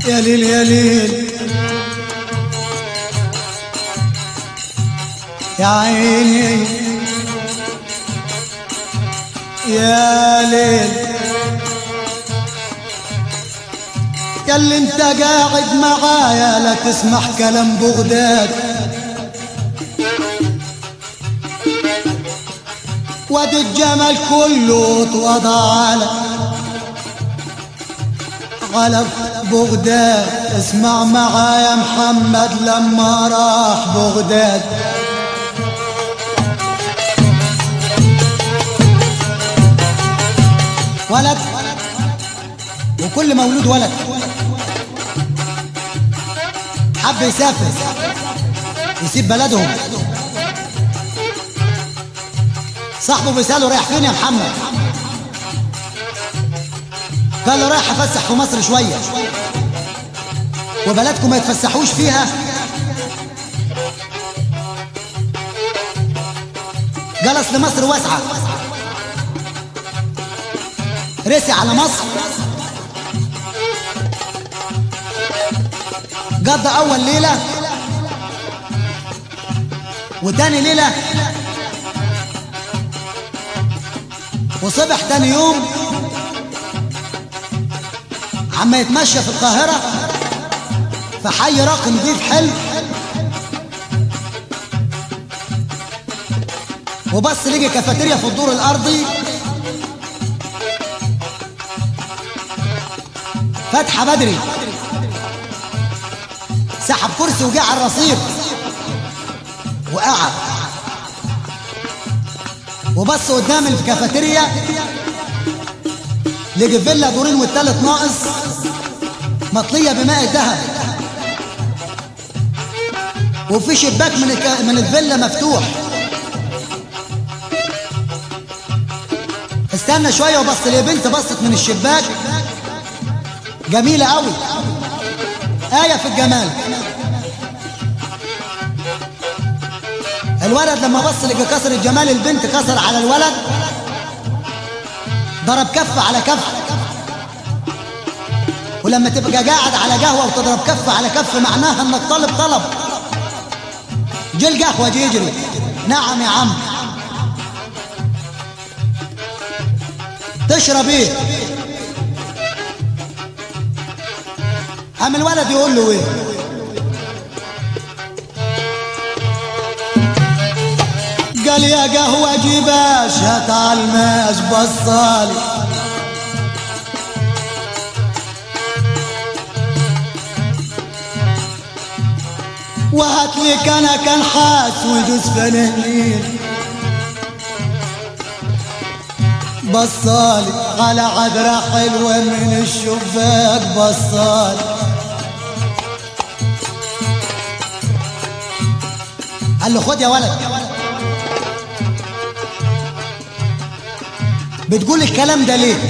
يا ليل يا ليل يا عيني يا ليل يا اللي انت قاعد معايا لا تسمح كلام بغداد وادي الجمل كله اتوضع على على بغداد اسمع معايا محمد لما راح بغداد ولد وكل مولود ولد حب يسافر يسيب بلدهم صاحبه بيسأله رايح فين يا محمد قال له رايح افسح في مصر شوية وبلدكم ما يتفسحوش فيها قال اصل مصر واسعة رسي على مصر قضى اول ليلة وتاني ليلة وصبح تاني يوم عما يتمشى في القاهرة في حي راقي نضيف حلو وبص لقي كافيتيريا في الدور الأرضي فاتحة بدري سحب كرسي وجه على الرصيف وقعد وبص قدام الكافيتيريا لقي فيلا دورين والتالت ناقص مطلية بماء الذهب وفي شباك من الك... من الفيلا مفتوح استنى شوية وبص لي بنت بصت من الشباك جميلة قوي آية في الجمال الولد لما بص لقى كسر الجمال البنت كسر على الولد ضرب كف على كف ولما تبقى قاعد على قهوة وتضرب كف على كف معناها انك طالب طلب جه القهوة جي يجري نعم يا عم تشرب ايه قام الولد يقول له ايه قال يا قهوة جيباش هات عالماش بصالي وهات لي كان كان حاس ويجوز فنهلين بصالي على عذرة حلوة من الشباك بصالي قال له خد يا ولد بتقول الكلام ده ليه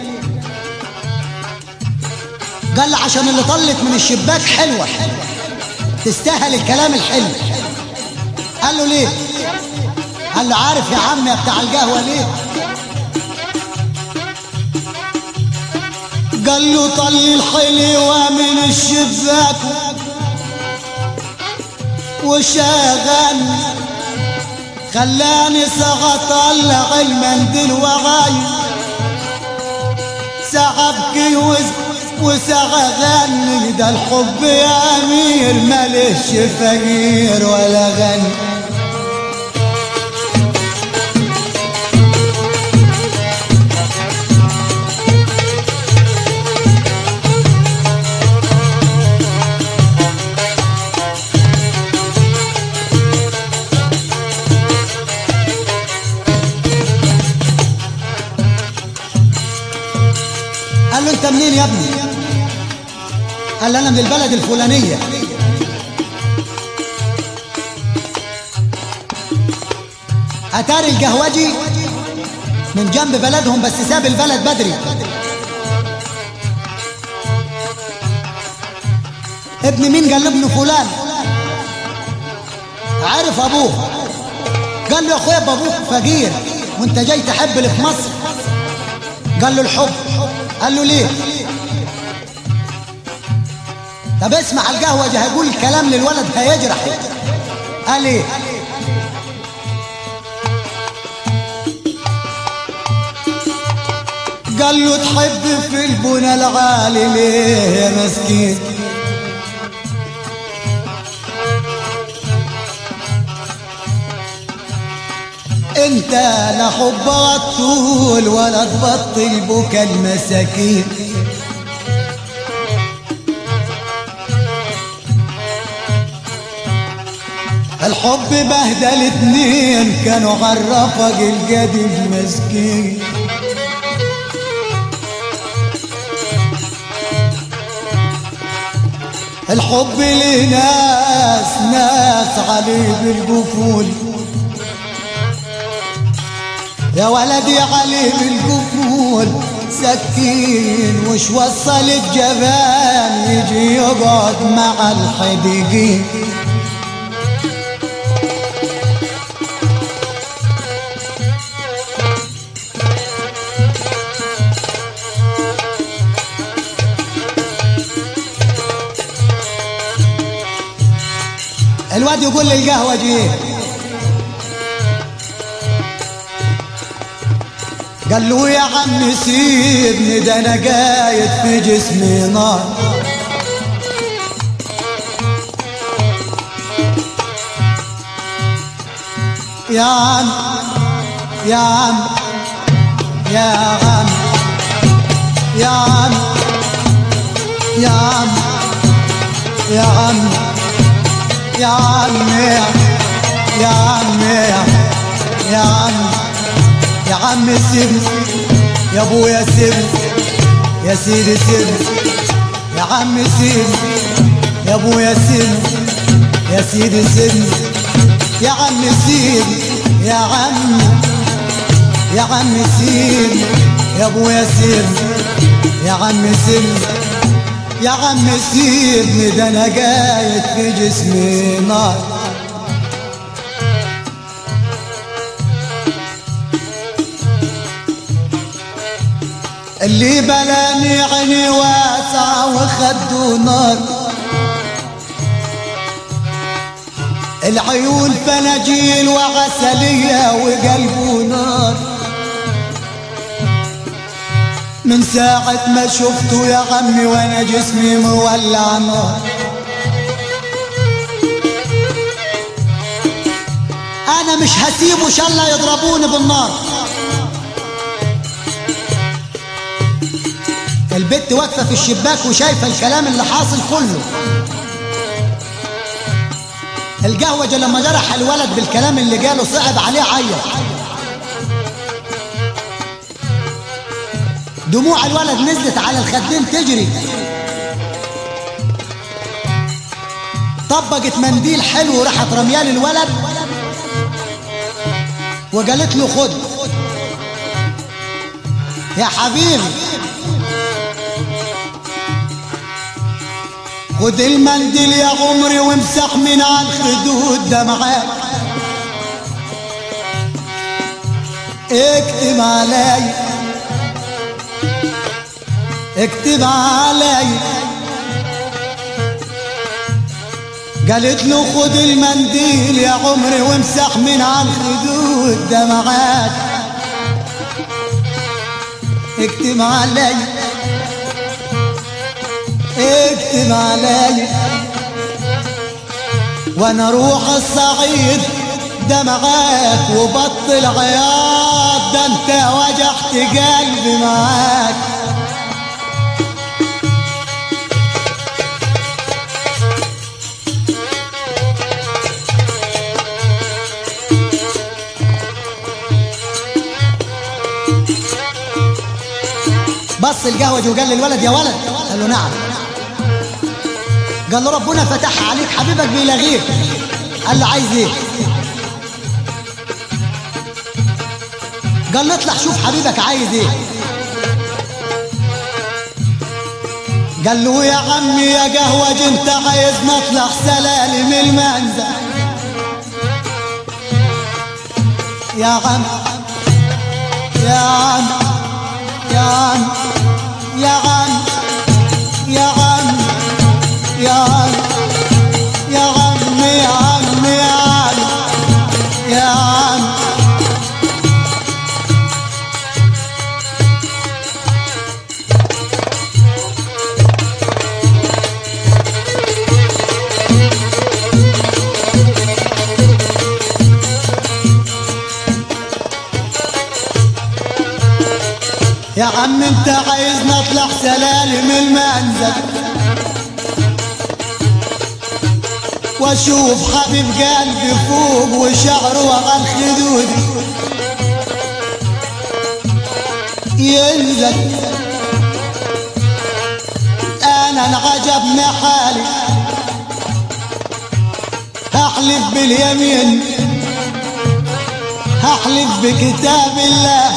قال له عشان اللي طلت من الشباك حلوة تستاهل الكلام الحلو قال له ليه قال له عارف يا عم يا بتاع القهوة ليه قال له طل الحلوة من الشباك وشاغل خلاني ساعة طلع المنديل وغاي ساعة ابكي وساعة غني ده الحب يا امير مالش فقير ولا غني قال له انت منين يا ابني قال له انا من البلد الفلانيه اتاري القهوجي من جنب بلدهم بس ساب البلد بدري ابن مين قال له ابن فلان عارف ابوه قال له يا اخويا ابوك فقير وانت جاي تحب اللي في مصر قال له الحب قال له ليه طب اسمع القهوجي هيقول الكلام للولد هيجرحه قال ايه قال له تحب في البنى العالي ليه يا مسكين انت لا حب الطول ولا تبطل بكى المساكين الحب بهدل اتنين كانوا عرفك القديم مسكين الحب لناس ناس عليه بالقفول يا ولدي عليه بالقفول سكين وش وصل الجبان يجي يقعد مع الحديقين الواد يقول للقهوجي قال له يا عم سيبني ده انا قايد في جسمي نار يا عم يا عم يا عم يا عم يا عم يا عم يا عم يا عم يا عم يا عم سيبني يا ابويا سيبني يا سيدي سيبني يا عم سيبني يا ابويا سيبني يا سيدي سيبني يا عم سيبني يا عم يا عم سيبني يا ابويا سيبني يا عم سيبني يا عم سيبني ده انا قايد في جسمي نار اللي بلاني عيني واسعة وخده نار العيون فناجيل وعسلية وقلبه نار من ساعة ما شفته يا عمي وانا جسمي مولع نار انا مش هسيبه ان شاء الله يضربوني بالنار البت واقفه في الشباك وشايفه الكلام اللي حاصل كله القهوجه لما جرح الولد بالكلام اللي جاله صعب عليه عيط دموع الولد نزلت على الخدين تجري طبقت منديل حلو وراحت رمياه للولد وقالت له خد يا حبيبي خد المنديل يا عمري وامسح من على الخدود دمعات اكتب علي اكتب علي قالت له خد المنديل يا عمري وامسح من على الخدود دمعات اكتب علي اكتب علي وانا اروح الصعيد دمعات وبطل عياط ده انت وجعت قلبي معاك بص القهوجي وقال للولد يا ولد قال له نعم قال له ربنا فتح عليك حبيبك بيلاغيك قال له عايز ايه قال له اطلع شوف حبيبك عايز ايه قال له يا عمي يا قهوج انت عايز نطلع سلالم المنزل يا عم يا عم يا عم يا عم يا عم يا يا عم انت عايز نطلع سلالم المنزل واشوف حبيب قلبي فوق وشعره على الخدود ينزل انا انعجب من حالي هحلف باليمين هحلف بكتاب الله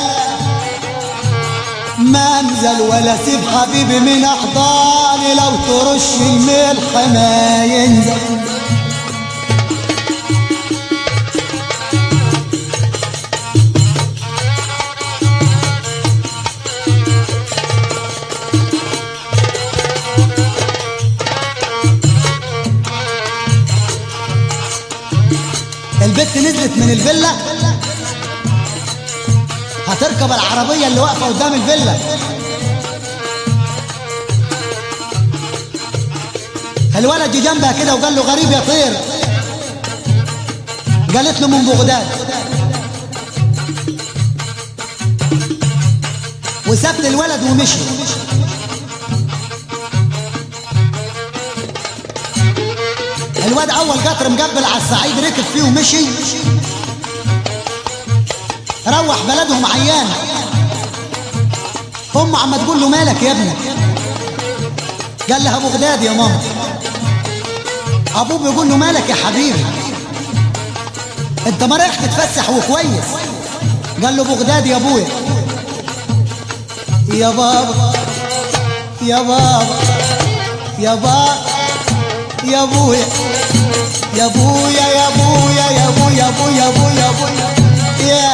ما انزل ولا سيب حبيبي من احضاني لو ترش الملح ما ينزل البت نزلت من الفيلا هتركب العربية اللي واقفة قدام الفيلا الولد جه جنبها كده وقال له غريب يا طير قالت له من بغداد وسابت الولد ومشي الواد اول قطر مقبل على الصعيد ركب فيه ومشي روح بلدهم عيان امه عم تقول له مالك يا ابني قال لها بغداد يا ماما ابوه بيقول له مالك يا حبيبي انت ما رايح تتفسح وكويس قال له بغداد يا ابويا يا بابا يا بابا يا بابا يا ابويا يا ابويا يا ابويا يا ابويا يا ابويا يا ابويا يا ابويا يا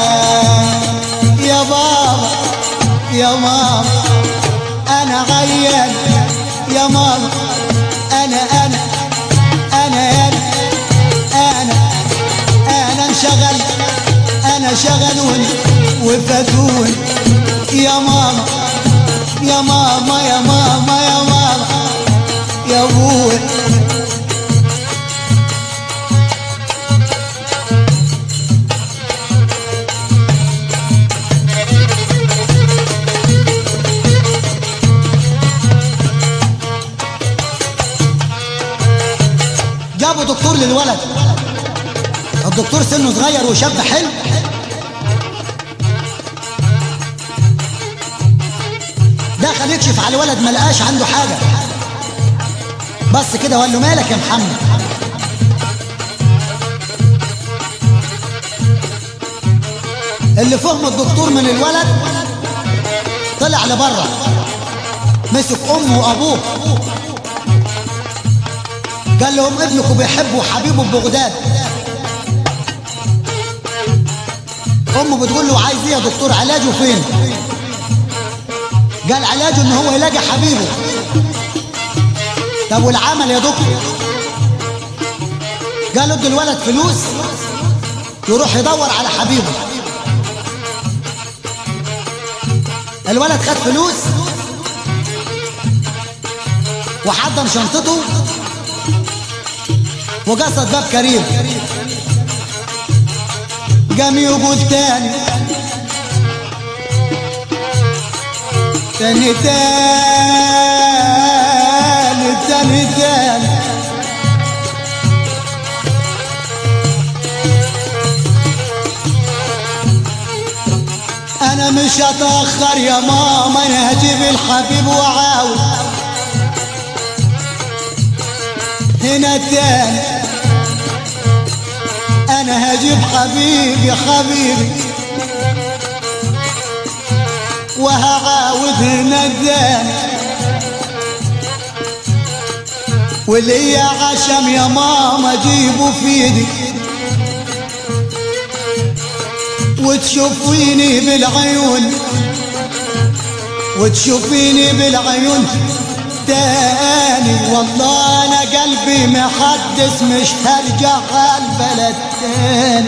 يا بابا يا ماما انا عيان يا ماما انا انا انا انا انا انا انشغل انا شغلوني وفاتوني يا ماما يا ماما يا ماما يا ماما يا ابويا جابوا دكتور للولد الدكتور سنه صغير وشاب حلو دخل يكشف على الولد ما لقاش عنده حاجه بس كده وقال له مالك يا محمد اللي فهم الدكتور من الولد طلع لبره مسك امه وابوه قال لهم ابنكم بيحبوا حبيبه ببغداد امه بتقول له عايز ايه يا دكتور علاجه فين قال علاجه ان هو يلاقي حبيبه طب والعمل يا دكتور قالوا ادي الولد فلوس يروح يدور على حبيبه الولد خد فلوس وحضن شنطته وقصد باب كريم قام يقول تاني تاني تاني تاني تاني انا مش هتاخر يا ماما انا هجيب الحبيب وعاود هنا تاني انا هجيب حبيبي حبيبي وهعاود هنا تاني واللي عشم يا ماما جيبه في ايدي وتشوفيني بالعيون وتشوفيني بالعيون تاني والله انا قلبي محدث مش هرجع البلد تاني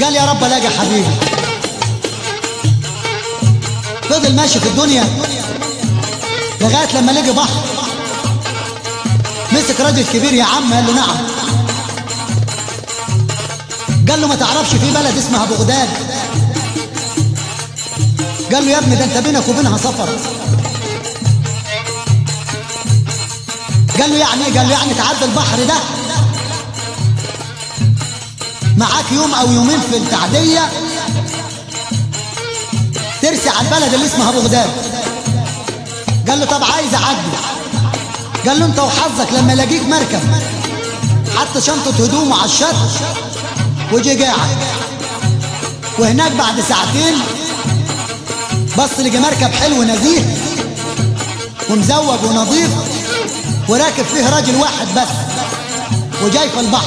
قال يا رب الاقي حبيبي فضل ماشي في الدنيا لغايه لما لقي بحر مسك راجل كبير يا عم قال له نعم قال له ما تعرفش في بلد اسمها بغداد قال له يا ابني ده انت بينك وبينها سفر قال له يعني ايه قال له يعني تعدي البحر ده معاك يوم او يومين في التعديه ترسي على البلد اللي اسمها بغداد قال له طب عايز اعدي قال له انت وحظك لما الاقيك مركب حط شنطه هدومه على الشط وجي قاعد وهناك بعد ساعتين بص لقى مركب حلو نزيه ومزوج ونظيف وراكب فيه راجل واحد بس وجاي في البحر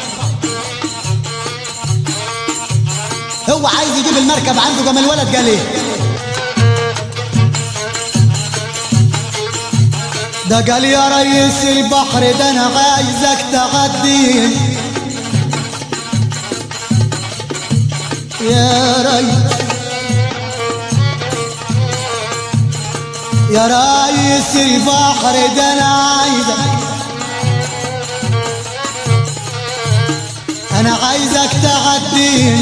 هو عايز يجيب المركب عنده قام الولد قال ايه ده قال يا ريس البحر ده انا عايزك تعدين يا ريس يا ريس البحر ده انا عايزك انا عايزك تعدين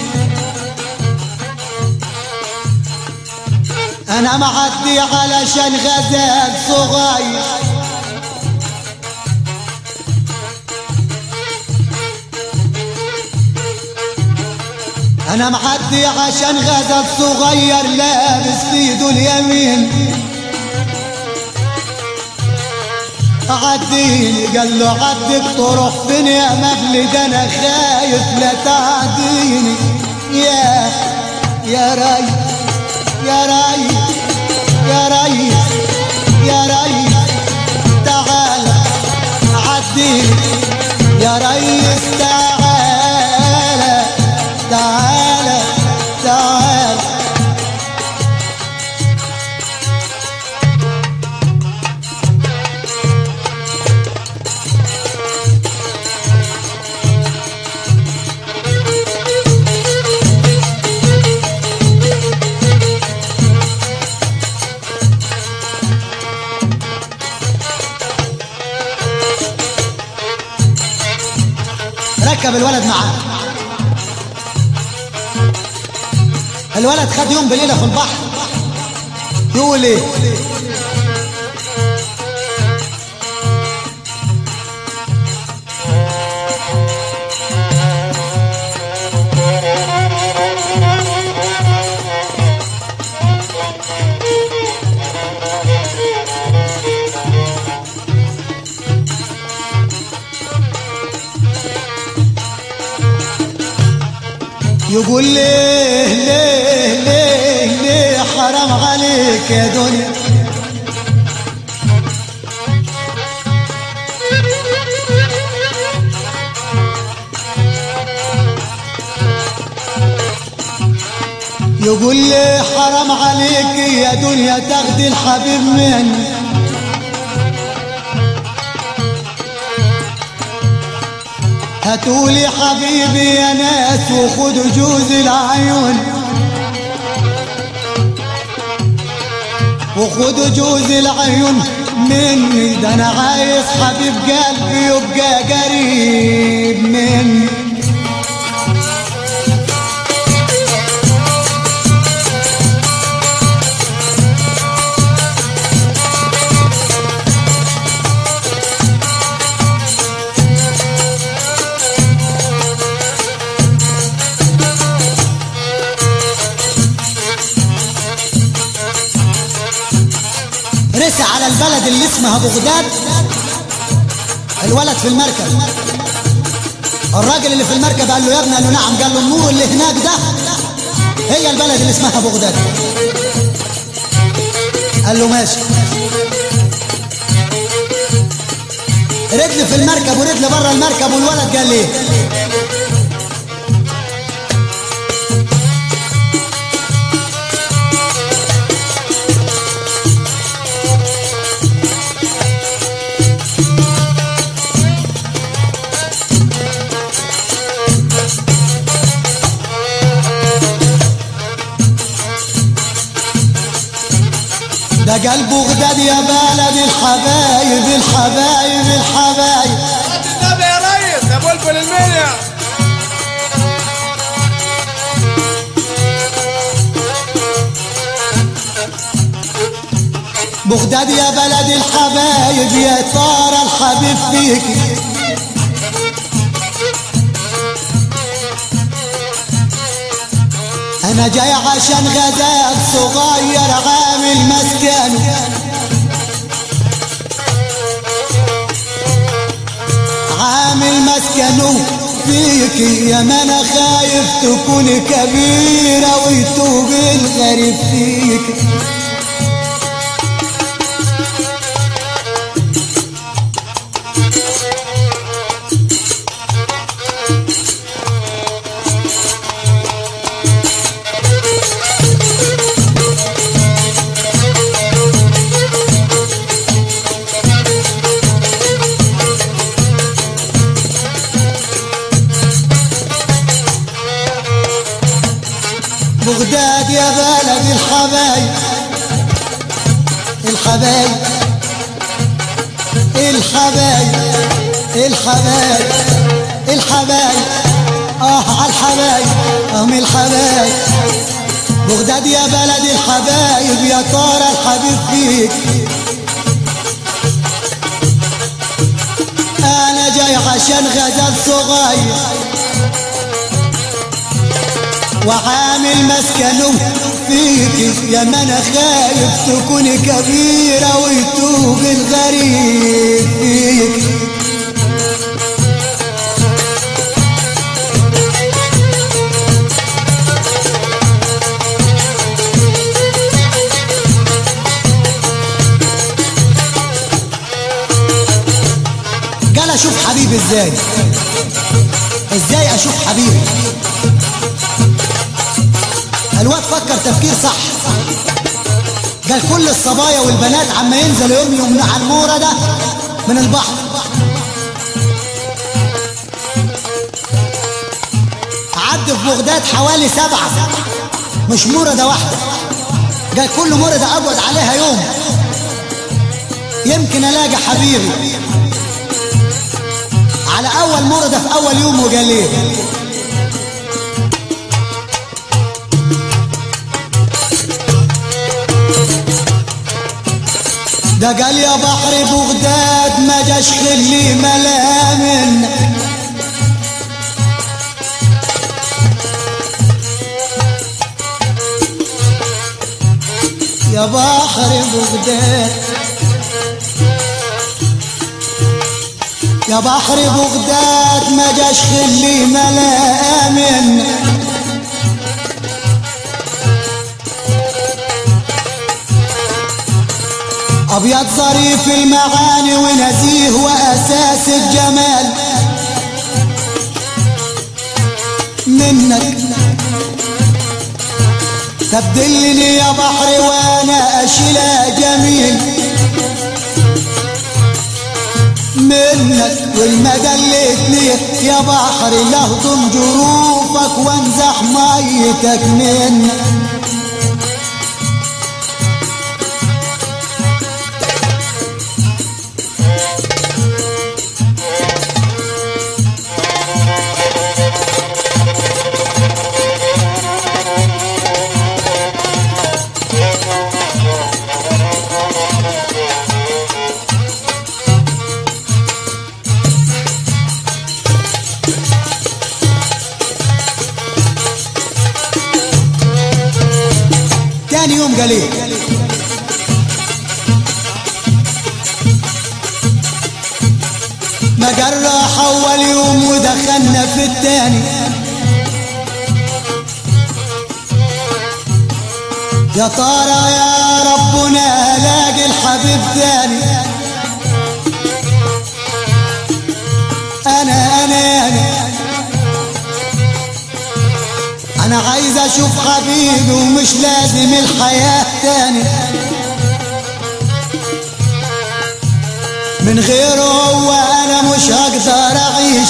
انا معدي علشان غزال صغير انا معدي عشان غزال صغير لابس في ايده اليمين عديني قال له عدك تروح فين يا مبلي ده انا خايف لا تعديني يا يا ريس يا ريس يا ريس يا ريس تعال عديني يا ريس تعال تعال تعال ركب الولد معاه الولد خد يوم بليلة في البحر يقول ايه يقول ليه ليه ليه ليه حرام عليك يا دنيا يقول لي حرام عليك يا دنيا تاخدي الحبيب مني هاتولي حبيبي يا ناس وخدوا جوز العيون وخدوا جوز العيون مني ده انا عايز حبيب قلبي يبقى قريب مني رسى على البلد اللي اسمها بغداد الولد في المركب الراجل اللي في المركب قال له يا ابني قال له نعم قال له النور اللي هناك ده هي البلد اللي اسمها بغداد قال له ماشي رجل في المركب ورجل بره المركب والولد قال ليه ده قلب بغداد يا بلد الحبايب الحبايب الحبايب النبي يا ريس يا بلبل المنيا بغداد يا بلد الحبايب يا ترى الحبيب فيك انا جاي عشان غزال صغير عامل مسكن عامل مسكنه فيك يا ما انا خايف تكون كبيرة ويتوب الغريب فيك بغداد يا بلد الحبايب الحبايب الحبايب الحبايب الحبايب اه على الحبايب اه من الحبايب بغداد يا بلد الحبايب يا ترى الحبيب فيك انا جاي عشان غزال صغير وعامل مسكنه فيك يا ما انا خايف تكون كبيرة ويتوب الغريب فيك قال اشوف حبيبي ازاي ازاي اشوف حبيبي الواد فكر تفكير صح قال كل الصبايا والبنات عما ينزلوا يوم يوم على المورة ده من البحر عد في بغداد حوالي سبعة مش مردة واحدة قال كل مردة أقعد عليها يوم يمكن ألاقي حبيبي على أول مردة في أول يوم وقال ليه ده قال يا بحر بغداد ما جاش خلي ملامن يا بحر بغداد يا بحر بغداد ما جاش خلي ملامن أبيض ظريف المعاني ونزيه وأساس الجمال منك تبدلني يا بحر وانا اشيلها جميل منك والمدى اللي يا بحر لهضم جروفك وانزح ميتك منك تاني يوم قال ايه ما قال راح اول يوم ودخلنا في التاني يا ترى يا ربنا الاقي الحبيب تاني انا انا انا انا عايز اشوف حبيبي ومش لازم الحياة تاني من غيره هو انا مش هقدر اعيش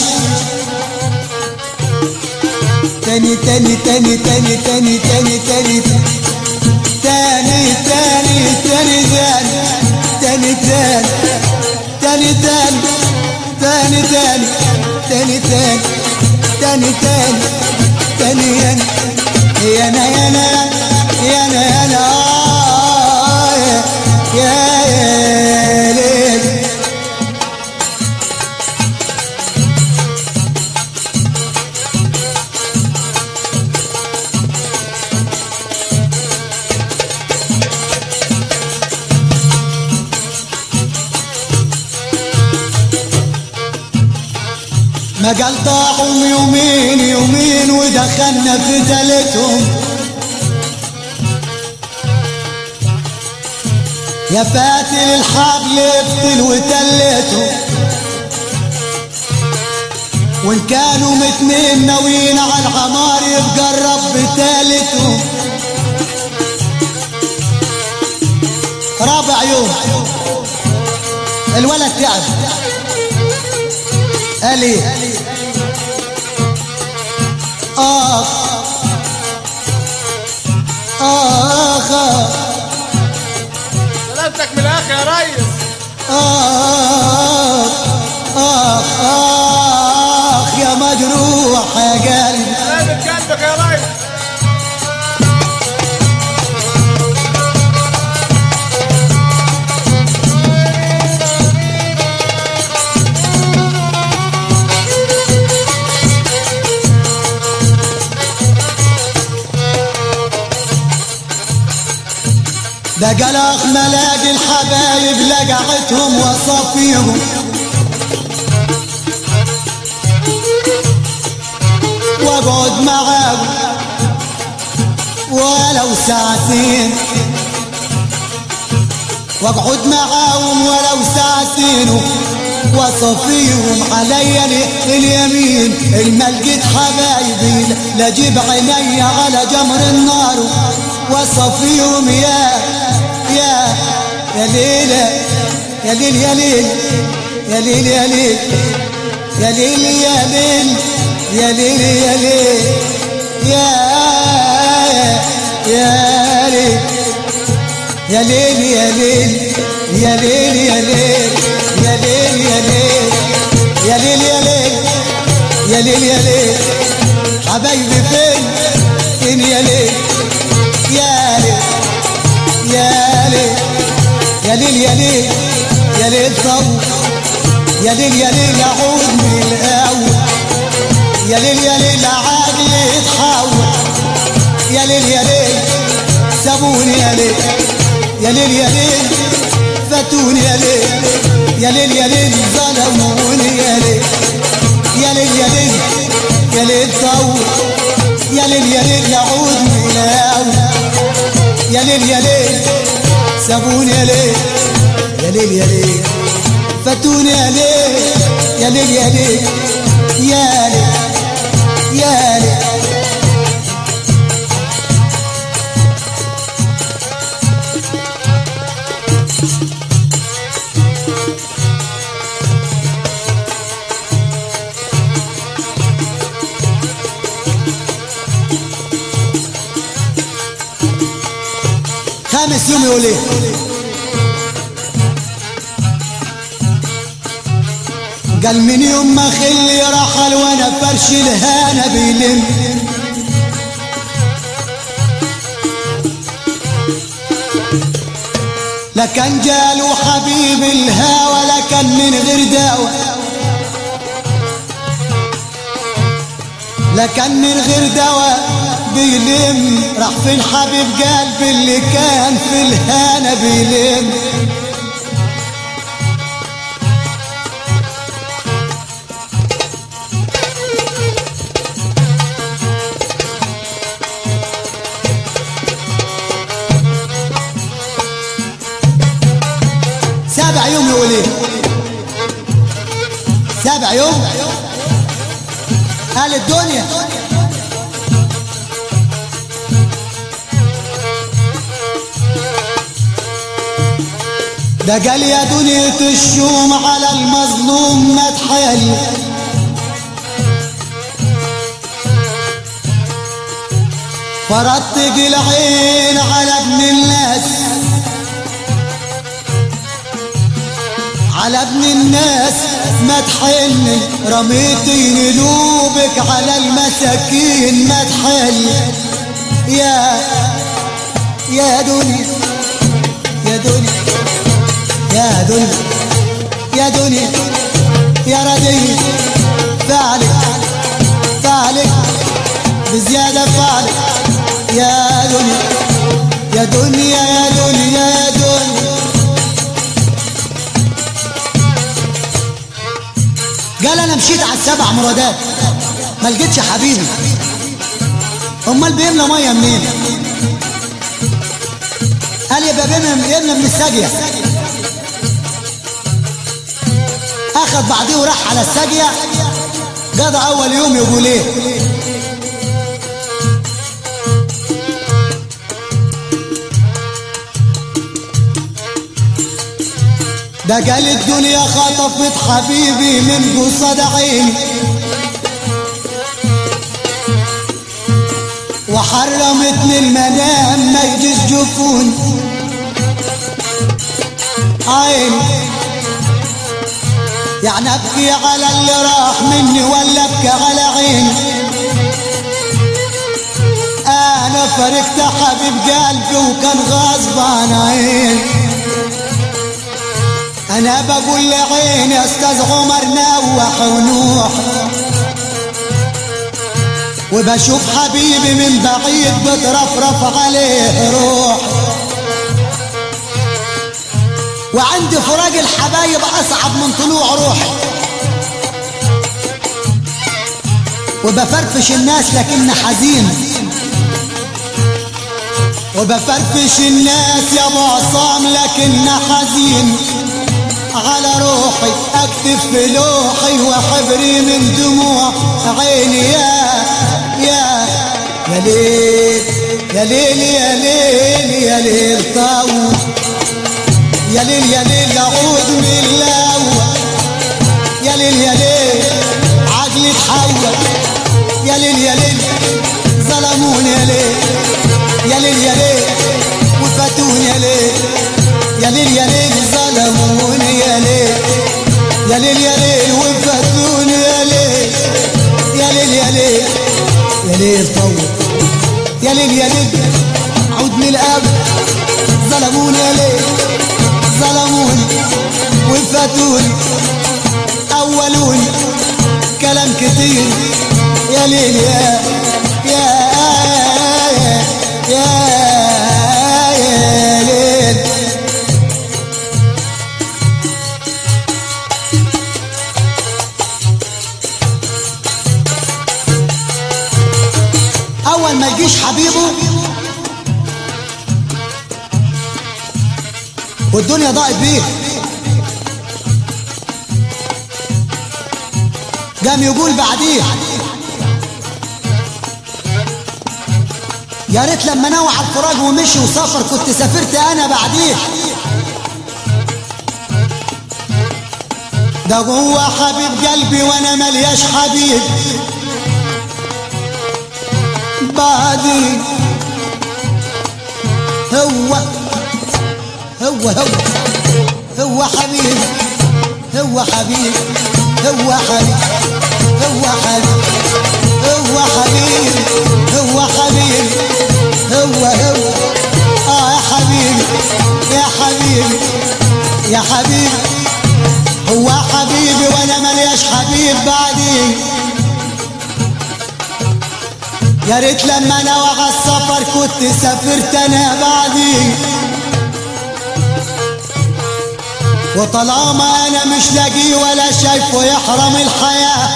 تاني تاني تاني تاني تاني تاني تاني تاني تاني تاني تاني تاني تاني تاني تاني تاني تاني تاني تاني تاني تاني تاني يا انا يا انا يا انا يا انا آه، يا يا ليل ما قال ضاعوا يومين يومين ودخلنا في تالتهم يا فاتل الحبل افطل وتلتهم وان كانوا متنين ناويين على العمار يبقى الرب تالتهم رابع يوم الولد تعب قال ايه اخ اخ سلامتك من الاخ يا ريس اخ اخ اخ يا مجروح يا قلبي سلامة قلبك يا ريس ده قلق ملاقي الحبايب لقعتهم وصفيهم واقعد معاهم ولو ساعتين واقعد معاهم ولو ساعتين وصفيهم علي ال- اليمين الملقيت حبايبي لجيب عيني على جمر النار وصفيهم يا يا يا ليلة يا ليل يا ليل يا ليل يا ليل يا ليل يا ليل يا ليل يا ليل يا يا ليل يا ليل يا ليل يا ليل يا ليل يا ليل يا ليل يا ليل يا ليل يا ليل يا ليل حبايبي فين فين يا ليل يا ليل يا ليل يا ليل يا ليل يا ليل طول يا ليل يا ليل اعود من الاول يا ليل يا ليل عادي يتحول يا ليل يا ليل سابوني يا ليل يا ليل يا ليل فاتوني يا ليل يا ليل يا ليل ظلموني يا ليل يا ليل يا ليل يا ليل طول يا ليل يا ليل اعود من الاول يا ليل يا ليل سابوني يا ليل يا ليل يا ليل فاتوني يا ليل يا ليل يا ليل يا ليل يا ليل خامس يوم يقول ايه قال من يوم ما خلي رحل وانا فرش الهانة بيلم لا كان جاله حبيب الهوى لا كان من غير دواء لا كان من غير دواء بيلم راح فين حبيب قلبي اللي كان في الهنا بيلم سابع يوم يقول ايه سابع يوم قال الدنيا ده قال يا دنيا الشوم على المظلوم ما تحل فرطق العين على ابن الناس على ابن الناس ما تحل رميتي قلوبك على المساكين ما تحل يا يا دنيا يا دنيا يا دنيا يا دنيا يا رديء فعلك فعلك بزيادة فعلك يا دنيا يا دنيا يا دنيا يا دنيا قال انا مشيت على السبع مرادات ما لقيتش حبيبي امال بيملى ميه منين قال يبقى بيملى يملى من الساقيه اخذ بعديه وراح على الساقيه قضى اول يوم يقول ايه ده قال الدنيا خطفت حبيبي من قصد عيني وحرمتني المنام ما يجيش جفون عيني يعني ابكي على اللي راح مني ولا ابكي على عيني انا فرقت حبيب قلبي وكان غصب عن عيني انا بقول لعيني يا استاذ عمر نوح ونوح وبشوف حبيبي من بعيد بترفرف عليه روح وعندي فراق الحبايب اصعب من طلوع روحي وبفرفش الناس لكن حزين وبفرفش الناس يا ابو عصام لكن حزين على روحي اكتب في لوحي وحبري من دموع عيني يا يا يا ليل يا ليل يا ليل يا ليل طاووس يا ليل يا ليل اعوذ من الاول يا ليل يا ليل عقلي اتحول يا ليل يا ليل ظلموني يا ليل يا ليل يا ليل وفاتوني يا ليل يا ليل يا ليل ظلموني يا ليل يا ليل يا ليل وفاتوني يا ليل يا ليل يا ليل يا ليل طول يا ليل يا ليل عود من الأب ظلموني يا ليل ظلموني وفاتوني أولوني كلام كتير يا ليل يا يا يا يا, يا ليل أول ما يجيش حبيبه والدنيا ضاقت بيه قام يقول بعديه يا ريت لما نوع الفراق ومشي وسافر كنت سافرت انا بعديه ده هو حبيب قلبي وانا ملياش حبيب بعدي هو هو هو هو حبيب هو حبيب هو حبيب هو حبيب هو حبيب هو حبيب هو هو اه يا حبيبي يا حبيبي يا حبيبي هو حبيبي وانا ملياش حبيب بعدي يا ريت لما نوع السفر كنت سافرت انا بعدي وطالما انا مش لاقيه ولا شايفه يحرم الحياة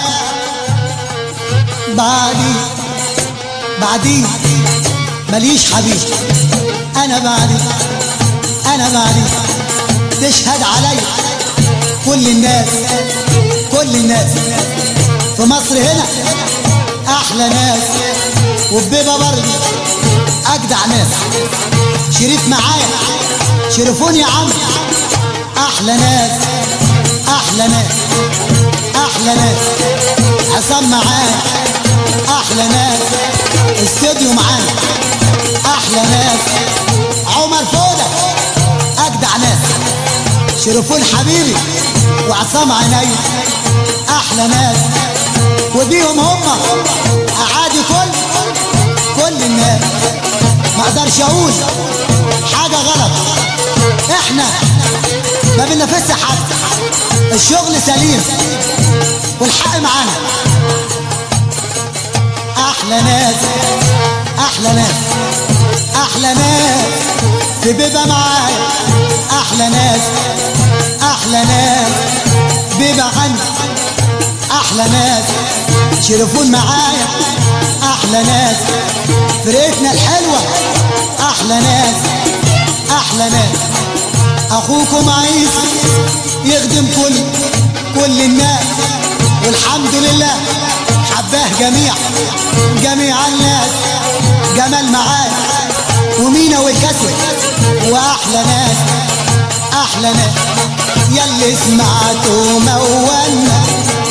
بعدي بعدي ماليش حبيب انا بعدي انا بعدي تشهد علي كل الناس كل الناس في مصر هنا احلى ناس وبيبه برضه اجدع ناس شريف معايا شرفوني يا عم احلى ناس احلى ناس احلى ناس عصام معايا احلى ناس استوديو معانا شرفون حبيبي وعصام عيني احلى ناس وبيهم هم اعادي كل كل الناس ما اقدرش اقول حاجه غلط احنا ما بننافسش حد الشغل سليم والحق معانا احلى ناس احلى ناس احلى ناس في بيبقى معايا احلى ناس احلى ناس بيبقى عندي احلى ناس شرفون معايا احلى ناس فرقتنا الحلوه احلى ناس احلى ناس اخوكم عيسى يخدم كل كل الناس والحمد لله حباه جميع جميع الناس جمال معايا ومينا والكسوة واحلى ناس احلى ناس يلي سمعتوا موالنا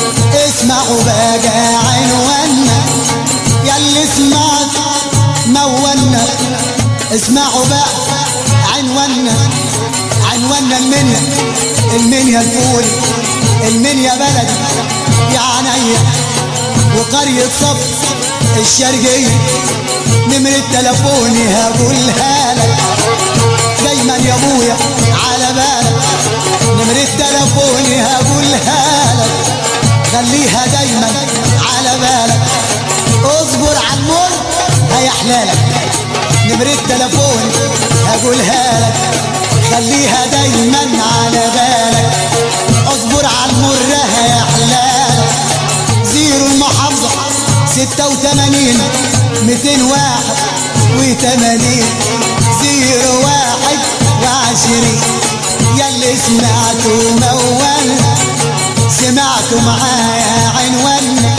اسمعوا بقى عنوانا يلي سمعت موالنا اسمعوا بقى عنوانا عنوانا المنيا المنيا الفول المنيا بلدي يا عينيا وقرية صف الشرقية نمرة تلفوني هقولها لك دايما يا ابويا على بالك نمرة تلفوني هقولها لك خليها دايما على بالك اصبر على المر هيحلالك نمرة تلفوني هقولها لك خليها دايما على بالك اصبر على المر هيحلالك زيرو المحافظة ستة وثمانين ميتين واحد وثمانين زيرو واحد وعشرين يلي سمعتوا موال سمعتوا معايا عنوان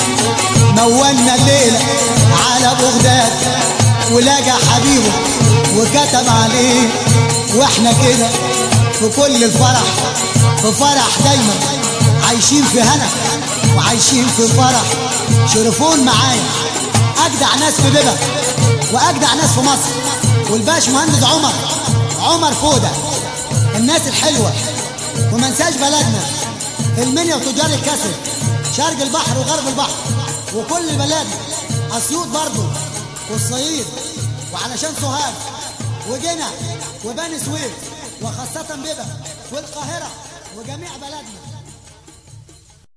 مولنا الليلة على بغداد ولقى حبيبه وكتب عليه واحنا كده في كل الفرح في فرح دايما عايشين في هنا وعايشين في فرح شرفون معايا اجدع ناس في بيبا واجدع ناس في مصر والباش مهندس عمر عمر فوده الناس الحلوه وما ننساش بلدنا المنيا وتجار الكسر شرق البحر وغرب البحر وكل بلدنا اسيوط برضه والصعيد وعلشان سوهاج وجنة وبني سويف وخاصة بيبا والقاهرة وجميع بلدنا